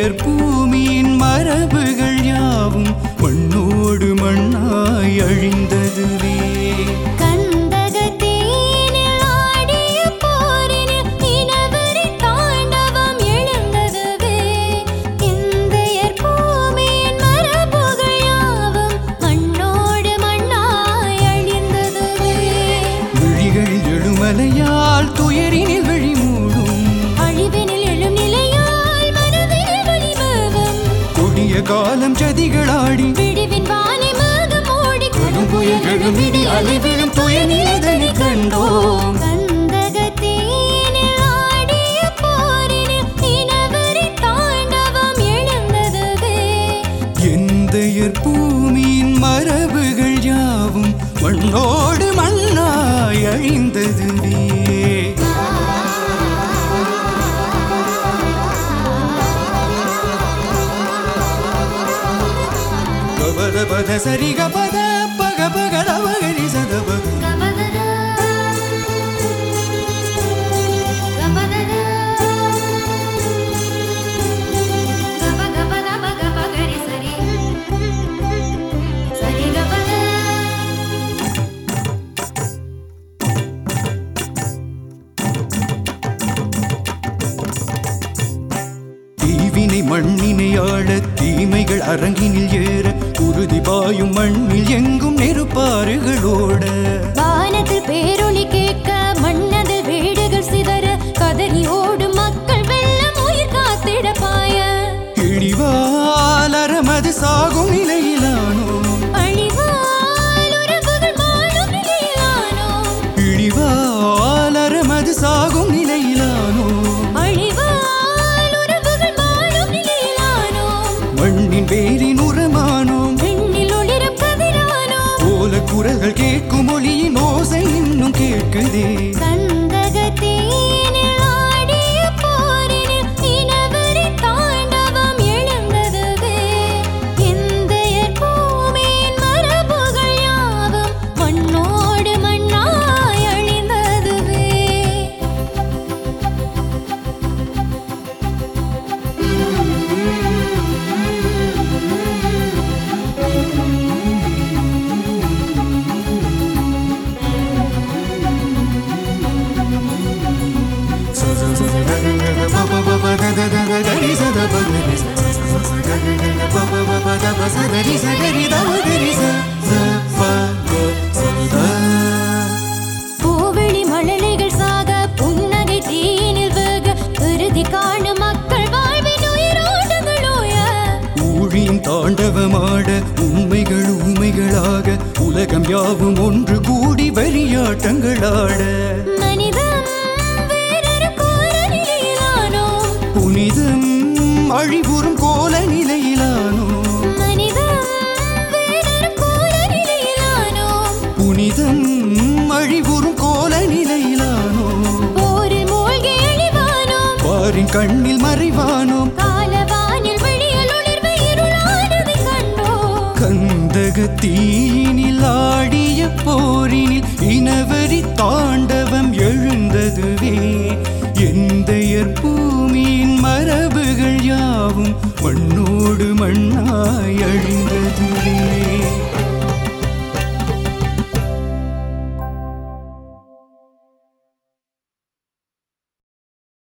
எந்தையர் பூமியின் மரபுகள் யாவும் மண்ணோடு மண்ணாய் அழிந்ததுவே கந்தகத்தேனில் ஆடிய போரினில் இனவெறி தாண்டவம் எழுந்ததுவே. இந்தியர் பூமியின் மரபுகள் யாவும் மண்ணோடு மண்ணாய் அழிந்ததுவே. விழிகளில் எழுமலையால் துயரினில் விழி மூடும் அழிவினில் எழும் நிலையால் மனதில் வலிமேவும். கொடிய காலம் சதிகளாடி விடிவின் வானை மேகம் மூடி கடும்புயல்களும் இடி அலைவிழும் துயநிலைதனை கண்டோம் கந்தகத்தேனில் ஆடிய போரினில் இனவெறி தாண்டவம் எழுந்ததுவே. எந்தையர் பூமியின் மரபுகள் யாவும் மண்ணோடு மண்ணாய் அழிந்ததுவே கபத பத சரி கபத பக பக ரவகரி சதப கபதத. கபதத. கப கபத பக பகரி சரி. சரி கபத. தீவினை மண்ணினை ஆள தீமைகள் அரங்கினில் ஏற உறுதி பாயும் மண்ணில் எங்கும் நெருப்பாறுகளோட வானத்தில் பேரொளி கேட்க மன்னதில் வீடுகள் சிதற கதறி ஓடும் மக்கள் வெள்ளம் உயிர் காத்திட பாய இழிவாலரமது சாகும் நிலையிலானோ அழிவால் உறவுகள் வாழும் நிலையிலானோ இழிவாலரமது சாகும் நிலையிலானோ அழிவால் உறவுகள் வாழும் நிலையிலானோ மண்ணின் வேரின் உரமானோம் விண்ணில் ஒளிரும் கதிரானோ போல குரல்கள் கேட்கும் ஒளியின் ஓசை இன்னும் கேட்குதே கந்தகத்தேனில் ஆடிய போரினில் இனவெறி தாண்டவம் எழுந்ததுவே. இந்தியர் பூமியின் மரபுகள் யாவும் மண்ணோடு மண்ணாய் அழிந்ததுவே. பூவிழி மழலைகள் சாக புன்னகை தீனில் வேக இறுதி காணும் மக்கள் வாழ்வின் உயிரோட்டங்களோய ஊழியின் தாண்டவமாட உண்மைகள் ஊமைகளாக உலகம் யாவும் ஒன்று கூடி வரியாட்டங்களாட மனிதம் வேறொரு கோர நிலையிலானோ புனிதம் அழிவுறும் கோல நிலையிலானோ மனிதம் வேறொரு கோர நிலையிலானோ புனிதம் அழிவுறும் கோல நிலையிலானோ போரில் மூழ்கி அழிவானோ பாரின் கண்ணில் மறைவானோம் காலவானில் விழியல் உணர்வு இருளானதை கண்டோ கந்தக தீயினில் ஆடிய போரினில் இனவரி தாண்டவம் எழுந்ததுவே எந்தையர் பூமியின் மரபுகள் யாவும் மண்ணோடு மண்ணாய் அழிந்ததுவே